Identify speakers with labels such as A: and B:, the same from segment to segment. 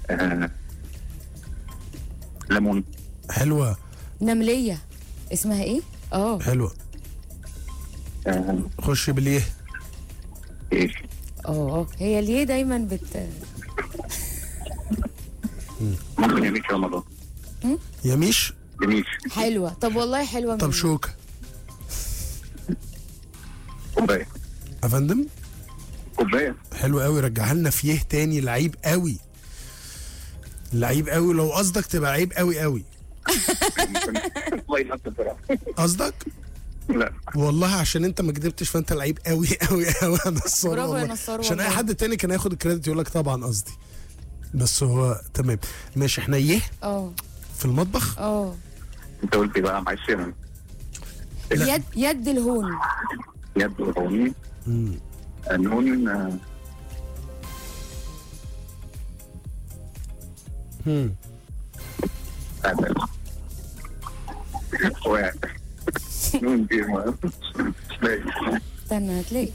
A: آه، ليمون
B: حلوه
C: نمليه اسمها ايه اه
B: حلوه
A: آه،
B: خش باليه
A: ايه
C: اه هي ليه دايما بت
A: ممكن يميش رمضان
B: يميش
A: يميش
C: حلوه طب والله حلوه
B: طب
C: مني.
B: شوكه
A: كوبايه
B: افندم
A: كوبايه
B: حلو قوي رجعها لنا فيه تاني لعيب قوي لعيب قوي لو قصدك تبقى عيب قوي قوي
A: ممكن الله ينقص بسرعه
B: قصدك
A: لا
B: والله عشان انت ما كدبتش فانت لعيب قوي قوي قوي يا نصار
C: برافو يا
B: والله.
C: نصار
B: عشان اي
C: والله.
B: حد تاني كان هياخد الكريدت يقول لك طبعا قصدي بس هو تمام ماشي احنا يه
C: اه
B: في المطبخ
C: اه
A: انت قلت إيه بقى معلش انا
B: لا.
C: يد يد الهون
A: يد وهوني
B: مم.
A: نون آه،
B: مم.
A: واحد نون دي ما باقي.
C: استنى هتلاقي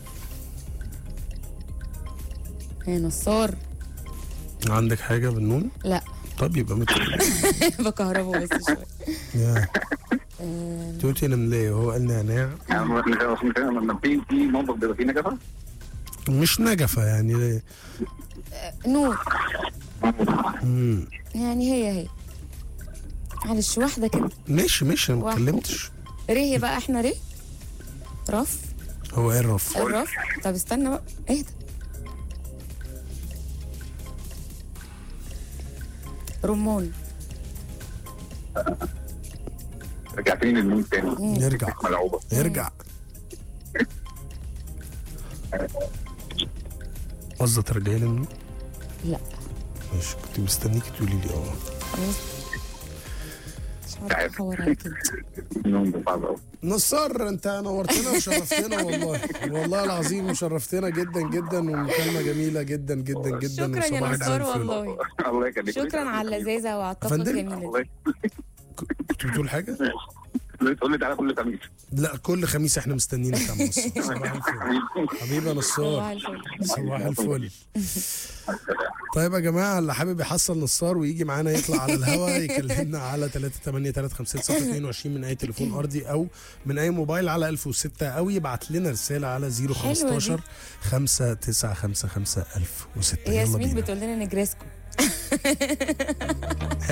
C: يا نصار
B: عندك حاجه بالنون
C: لا
B: طب يبقى مت...
C: بكهربه بس شويه
B: يا
C: آه،
B: توتي نمليه وهو قال نعناع
A: يعني لما في في مطبخ بيبقى فيه نجفه
B: مش نجفه يعني
C: نور
B: مم.
C: يعني هي هي معلش واحده كده
B: ماشي ماشي انا ما
C: واحد.
B: اتكلمتش
C: ريه بقى احنا ريه رف
B: هو ايه الرف
C: الرف طب استنى بقى اهدى رمان
A: رجعتني للنون تاني
B: نرجع
A: ملعوبه
B: ارجع قصدك ترجعي لي النون
C: لا
B: ماشي كنت مستنيكي تقولي لي اه
C: خلاص مش عارفه احور على كده
A: نون ده صعب قوي
B: نصار انت نورتنا وشرفتنا والله والله العظيم وشرفتنا جدا جدا ومكالمه جميله جدا جدا جدا
C: شكرا يا
B: وصباحك زي
C: نصار
B: الفل.
C: والله
A: الله يخليك
C: شكرا على اللذاذه وعلى الطاقه
B: فندم؟
C: الجميله
A: الله
C: دي
A: يخليك.
B: كنت بتقول حاجه؟
A: تقول لي تعالى كل خميس
B: لا كل خميس احنا مستنيينك يا نصار صباح الفل حبيبي يا
C: صباح
B: نصار
C: الفل
B: صباح الفل طيب يا جماعه اللي حابب يحصل نصار ويجي معانا يطلع على الهواء يكلمنا على 383 من اي تليفون ارضي او من اي موبايل على 1006 او يبعت لنا رساله على 015 5955 1006
C: هي
B: يلا
C: ياسمين
B: بينا
C: بتقول لنا نجرسكو